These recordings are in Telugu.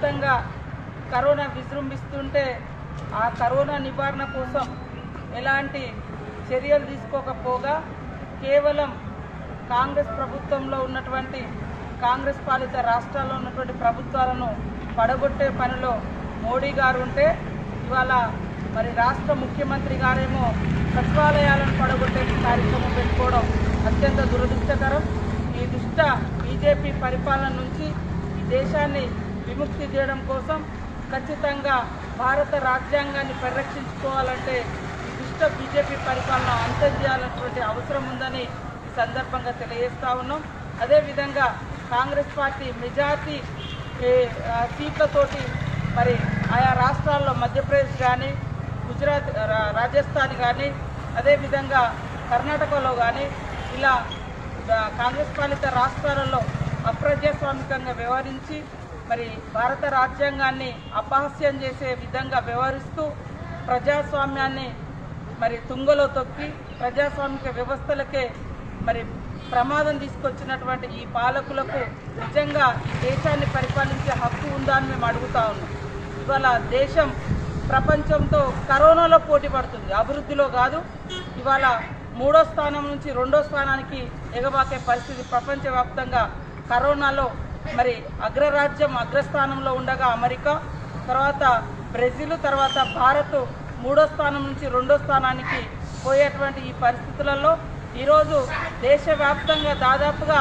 దేశవ్యాప్తంగా కరోనా విజృంభిస్తుంటే ఆ కరోనా నివారణ కోసం ఎలాంటి చర్యలు తీసుకోకపోగా కేవలం కాంగ్రెస్ ప్రభుత్వంలో ఉన్నటువంటి కాంగ్రెస్ పాలిత రాష్ట్రాల్లో ఉన్నటువంటి ప్రభుత్వాలను పడగొట్టే పనిలో మోడీ గారు ఉంటే ఇవాళ మరి రాష్ట్ర ముఖ్యమంత్రి గారేమో సచివాలయాలను పడగొట్టే కార్యక్రమం పెట్టుకోవడం అత్యంత దురదృష్టకరం ఈ దుష్ట బీజేపీ పరిపాలన నుంచి ఈ దేశాన్ని విముక్తి చేయడం కోసం ఖచ్చితంగా భారత రాజ్యాంగాన్ని పరిరక్షించుకోవాలంటే ఈ దుష్ట బీజేపీ పరిపాలన అంతం చేయాలన్నటువంటి అవసరం ఉందని ఈ సందర్భంగా తెలియజేస్తా ఉన్నాం అదేవిధంగా కాంగ్రెస్ పార్టీ మెజార్టీ ఏ, ఆ, సీట్లతోటి మరి ఆయా రాష్ట్రాల్లో మధ్యప్రదేశ్ కానీ గుజరాత్ రా- రాజస్థాన్ కానీ అదేవిధంగా కర్ణాటకలో కానీ ఇలా ఆ, కాంగ్రెస్ పాలిత రాష్ట్రాలలో అప్రజాస్వామికంగా వ్యవహరించి మరి భారత రాజ్యాంగాన్ని అపహాస్యం చేసే విధంగా వ్యవహరిస్తూ ప్రజాస్వామ్యాన్ని మరి తుంగలో తొక్కి ప్రజాస్వామిక వ్యవస్థలకే మరి ప్రమాదం తీసుకొచ్చినటువంటి ఈ పాలకులకు నిజంగా ఈ దేశాన్ని పరిపాలించే హక్కు ఉందా అని మేము అడుగుతా ఉన్నాం ఇవాళ దేశం ప్రపంచంతో కరోనాలో పోటీ పడుతుంది అభివృద్ధిలో కాదు ఇవాళ మూడో స్థానం నుంచి రెండో స్థానానికి ఎగబాకే పరిస్థితి ప్రపంచవ్యాప్తంగా కరోనాలో మరి అగ్రరాజ్యం అగ్రస్థానంలో ఉండగా అమెరికా తర్వాత బ్రెజిల్ తర్వాత భారత్ మూడో స్థానం నుంచి రెండో స్థానానికి పోయేటువంటి ఈ పరిస్థితులలో ఈరోజు దేశవ్యాప్తంగా దాదాపుగా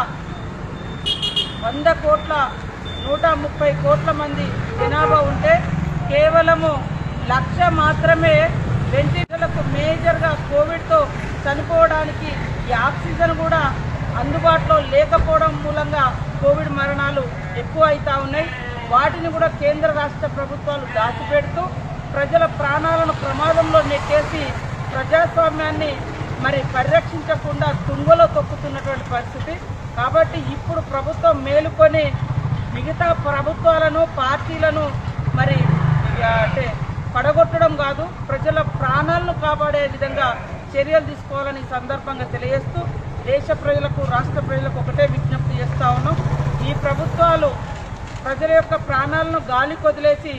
వంద కోట్ల నూట ముప్పై కోట్ల మంది జనాభా ఉంటే కేవలము లక్ష మాత్రమే వెంటిలేటర్లకు మేజర్గా కోవిడ్తో చనిపోవడానికి ఈ ఆక్సిజన్ కూడా అందుబాటులో లేకపోవడం మూలంగా కోవిడ్ మరణాలు ఎక్కువ అవుతా ఉన్నాయి వాటిని కూడా కేంద్ర రాష్ట్ర ప్రభుత్వాలు దాచిపెడుతూ ప్రజల ప్రాణాలను ప్రమాదంలో నెట్టేసి ప్రజాస్వామ్యాన్ని మరి పరిరక్షించకుండా తుంగలో తొక్కుతున్నటువంటి పరిస్థితి కాబట్టి ఇప్పుడు ప్రభుత్వం మేలుకొని మిగతా ప్రభుత్వాలను పార్టీలను మరి ఆ, అంటే పడగొట్టడం కాదు ప్రజల ప్రాణాలను కాపాడే విధంగా చర్యలు తీసుకోవాలని ఈ సందర్భంగా తెలియజేస్తూ దేశ ప్రజలకు రాష్ట్ర ప్రజలకు ఒకటే విజ్ఞప్తి చేస్తా ఉన్నాం ఈ ప్రభుత్వాలు ప్రజల యొక్క ప్రాణాలను గాలి కొదిలేసి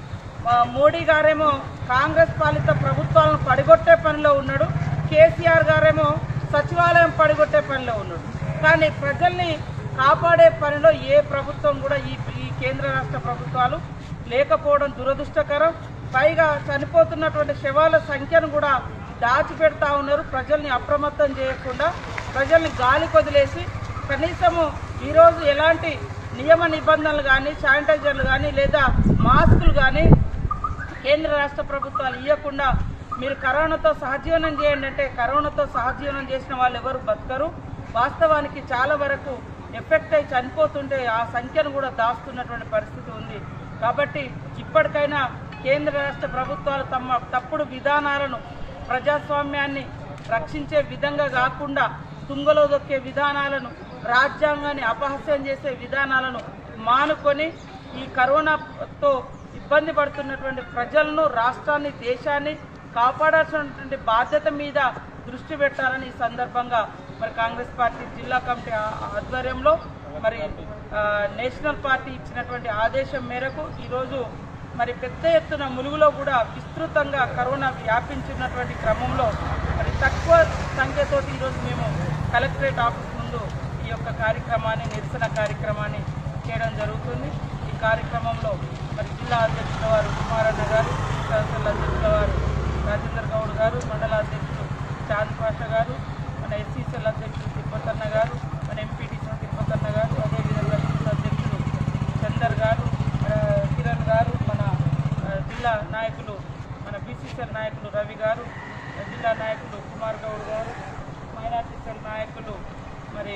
ఆ, మోడీ గారేమో కాంగ్రెస్ పాలిత ప్రభుత్వాలను పడిగొట్టే పనిలో ఉన్నాడు కేసీఆర్ గారేమో సచివాలయం పడిగొట్టే పనిలో ఉన్నాడు కానీ ప్రజల్ని కాపాడే పనిలో ఏ ప్రభుత్వం కూడా ఈ ఈ కేంద్ర రాష్ట్ర ప్రభుత్వాలు లేకపోవడం దురదృష్టకరం పైగా చనిపోతున్నటువంటి శవాల సంఖ్యను కూడా దాచిపెడతా ఉన్నారు ప్రజల్ని అప్రమత్తం చేయకుండా ప్రజల్ని గాలి కొదిలేసి కనీసము ఈరోజు ఎలాంటి నియమ నిబంధనలు కానీ శానిటైజర్లు కానీ లేదా మాస్కులు కానీ కేంద్ర రాష్ట్ర ప్రభుత్వాలు ఇవ్వకుండా మీరు కరోనాతో సహజీవనం చేయండి అంటే కరోనాతో సహజీవనం చేసిన వాళ్ళు ఎవరు బతకరు వాస్తవానికి చాలా వరకు ఎఫెక్ట్ అయి చనిపోతుంటే ఆ సంఖ్యను కూడా దాస్తున్నటువంటి పరిస్థితి ఉంది కాబట్టి ఇప్పటికైనా కేంద్ర రాష్ట్ర ప్రభుత్వాలు తమ తప్పుడు విధానాలను ప్రజాస్వామ్యాన్ని రక్షించే విధంగా కాకుండా తుంగలో దొక్కే విధానాలను రాజ్యాంగాన్ని అపహాస్యం చేసే విధానాలను మానుకొని ఈ కరోనాతో ఇబ్బంది పడుతున్నటువంటి ప్రజలను రాష్ట్రాన్ని దేశాన్ని కాపాడాల్సినటువంటి బాధ్యత మీద దృష్టి పెట్టాలని ఈ సందర్భంగా మరి కాంగ్రెస్ పార్టీ జిల్లా కమిటీ ఆ- ఆధ్వర్యంలో మరి ఆ, నేషనల్ పార్టీ ఇచ్చినటువంటి ఆదేశం మేరకు ఈరోజు మరి పెద్ద ఎత్తున ములుగులో కూడా విస్తృతంగా కరోనా వ్యాపించినటువంటి క్రమంలో మరి తక్కువ సంఖ్యతోటి ఈరోజు మేము కలెక్టరేట్ ఆఫీస్ ముందు ఈ యొక్క కార్యక్రమాన్ని నిరసన కార్యక్రమాన్ని చేయడం జరుగుతుంది ఈ కార్యక్రమంలో మరి జిల్లా అధ్యక్షుల వారు కుమారన్న గారు సదస్సుల అధ్యక్షుల వారు రాజేందర్ గౌడ్ గారు మండల అధ్యక్షులు చాంద్ పాషా గారు మన ఎస్సీసీఎల్ అధ్యక్షులు తిరుపతన్న గారు మన ఎంపీటీసీ తిరుపతన్న గారు అదేవిధంగా యూత్ అధ్యక్షులు చందర్ గారు ఆ, కిరణ్ గారు మన ఆ, జిల్లా నాయకులు మన బీసీసీఎల్ నాయకులు రవి గారు ఆ, జిల్లా నాయకులు కుమార్ గౌడ్ గారు మైనార్టీ సెల్ నాయకులు మరి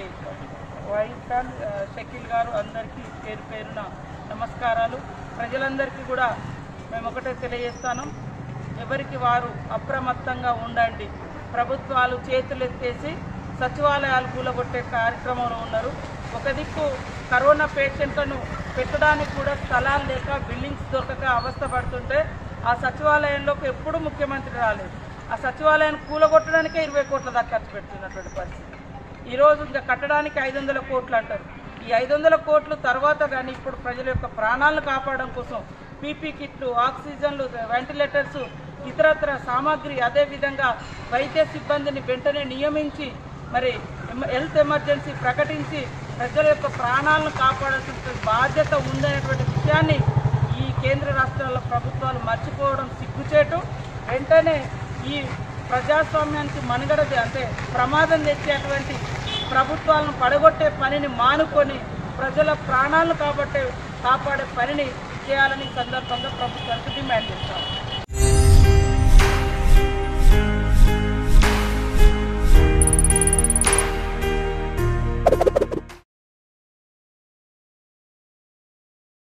వైస్ ఖాన్ ఆ, షకీల్ గారు అందరికీ పేరు పేరున నమస్కారాలు ప్రజలందరికీ కూడా మేము ఒకటే తెలియజేస్తాను ఎవరికి వారు అప్రమత్తంగా ఉండండి ప్రభుత్వాలు చేతులెత్తేసి సచివాలయాలు కూలగొట్టే కార్యక్రమంలో ఉన్నారు ఒక దిక్కు కరోనా పేషెంట్లను పెట్టడానికి కూడా స్థలాలు లేక బిల్డింగ్స్ దొరకక అవస్థ పడుతుంటే ఆ సచివాలయంలోకి ఎప్పుడు ముఖ్యమంత్రి రాలేదు ఆ సచివాలయాన్ని కూలగొట్టడానికే ఇరవై కోట్ల దాకా ఖర్చు పెడుతున్నటువంటి పరిస్థితి ఈరోజు ఇంకా కట్టడానికి ఐదు వందల కోట్లు అంటారు ఈ ఈ ఐదు వందల కోట్లు తర్వాత కానీ ఇప్పుడు ప్రజల యొక్క ప్రాణాలను కాపాడడం కోసం పీపీ కిట్లు ఆక్సిజన్లు వెంటిలేటర్స్ ఇతరత్ర సామాగ్రి అదేవిధంగా వైద్య సిబ్బందిని వెంటనే నియమించి మరి ఎమ- హెల్త్ ఎమర్జెన్సీ ప్రకటించి ప్రజల యొక్క ప్రాణాలను కాపాడాల్సిన బాధ్యత ఉందనేటువంటి విషయాన్ని ఈ కేంద్ర రాష్ట్రాల ప్రభుత్వాలు మర్చిపోవడం సిగ్గుచేటు వెంటనే ఈ ప్రజాస్వామ్యానికి మనుగడది అంటే ప్రమాదం తెచ్చేటువంటి ప్రభుత్వాలను పడగొట్టే పనిని మానుకొని ప్రజల ప్రాణాలను కాబట్టే కాపాడే పనిని చేయాలని ఈ సందర్భంగా ప్రభుత్వానికి డిమాండ్ చేస్తాం